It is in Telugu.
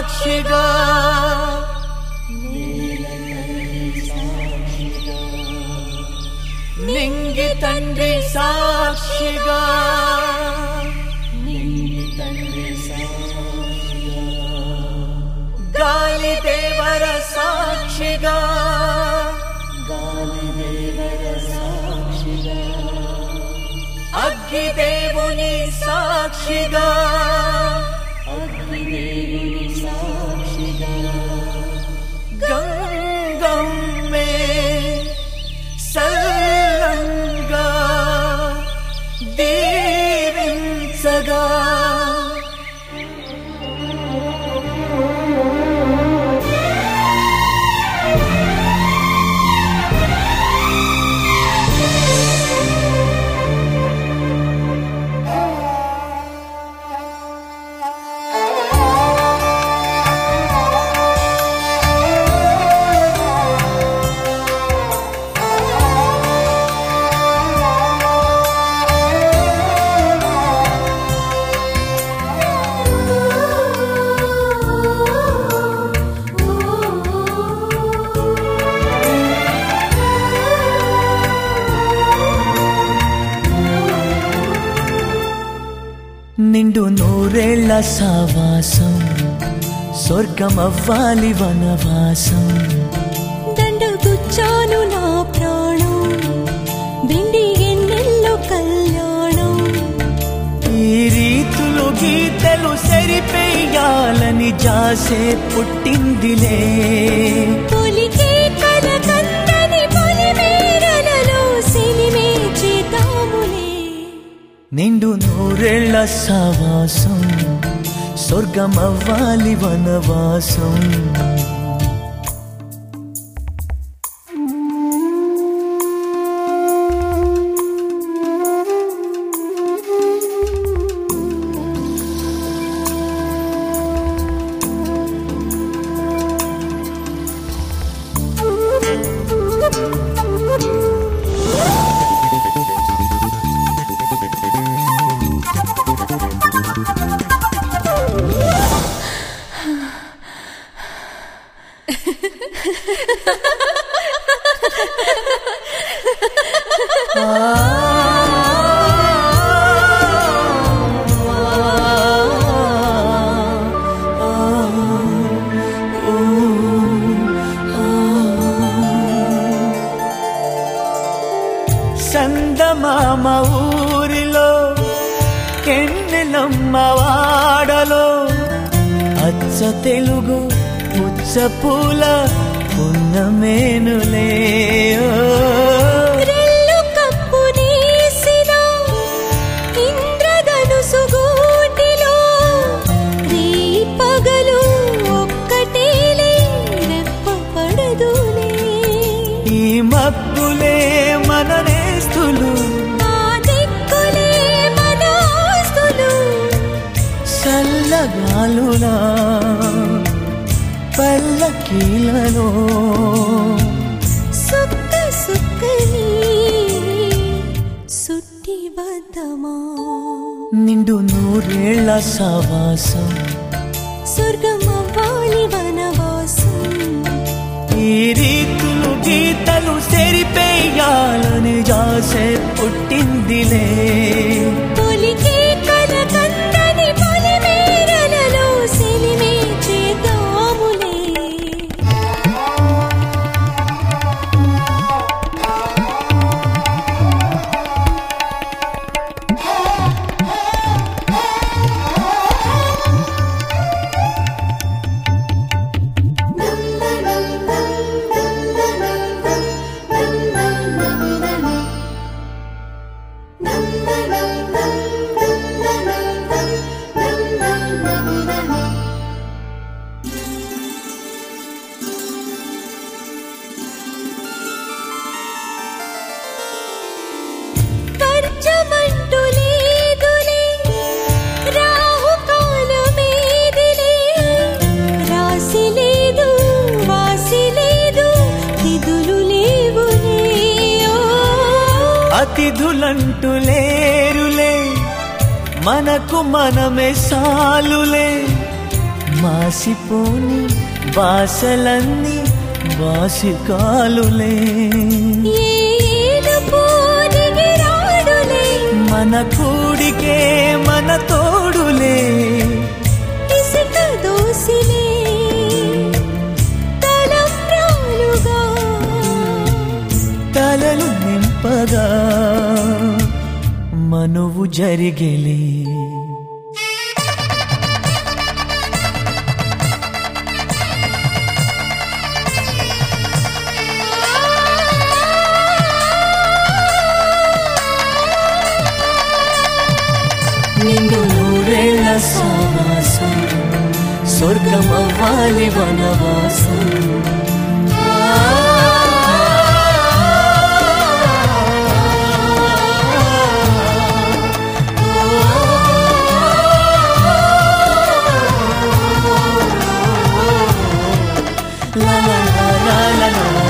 సాక్షిగా నింగి తండ్రి సాక్షిగా గాలి దేవర సాక్షిగా అగ్గి దేవుని సాక్షిగా గంగమ్మే సల్లంగా దీవించగా నిండు నూరేళ్ల సావాసం స్వర్గమవ్వాలి వనవాసం దండగుచ్చాను నా ప్రాణం వెండి ఎన్నెల్లో కళ్యాణం ఈ రీతులు గీతలు సరిపేయాలని జాసే పుట్టిందిలే తొలికే కల కందని పొలిమేరలలో సినిమే చేతాములే నిండు నూరేళ్ల సావాసం స్వర్గమవ్వాలి వనవాసం సందమామ ఊరిలో కెన్నెలమ్మ వాడలో అచ్చ తెలుగు పుచ్చ పూల పున్నమేనులే ఓ. రెల్లు కప్పు నేసిన ఇంద్రధనుసు గూటిలో రీ పగలు ఒక్కటేలే రెప్ప పడదులే ఈ మబ్బులే మన నేస్తులు ఆ దిక్కులే మన ఆస్తులు చల్లగాలులా పల్లకీలలో సుక్క సుక్కని సుట్టి వద్దమా నిండు నూరేళ్ల సావాసం స్వర్గమవ్వాలి వనవాసం ఈ రీతులు గీతలు సెరిపేయాలని జాసే పుట్టిందిలే తొలికే కల కందని పొలిమేరలలో సినిమే చేద్దాములే ఖర్చమంటూ లేదులే రాహుకాలమేదిలే రాసి లేదు వాసి లేదు తిథులు లేవులే ఓ. అతిథులంటూ లేరులే మనకు మనమే సాలులే మాసిపోని బాసలన్నీ బాసికాలులే ఏలు పోదిగి రాడులే మన కూడికే మన తోడులే ఇసుక దోసిలే తలంబ్రాలుగా తలలు నింపగా మనువు జరిగెలే నిండు నూరేళ్ల సావాసం స్వర్గమవ్వాలి వనవాసం La la la la la la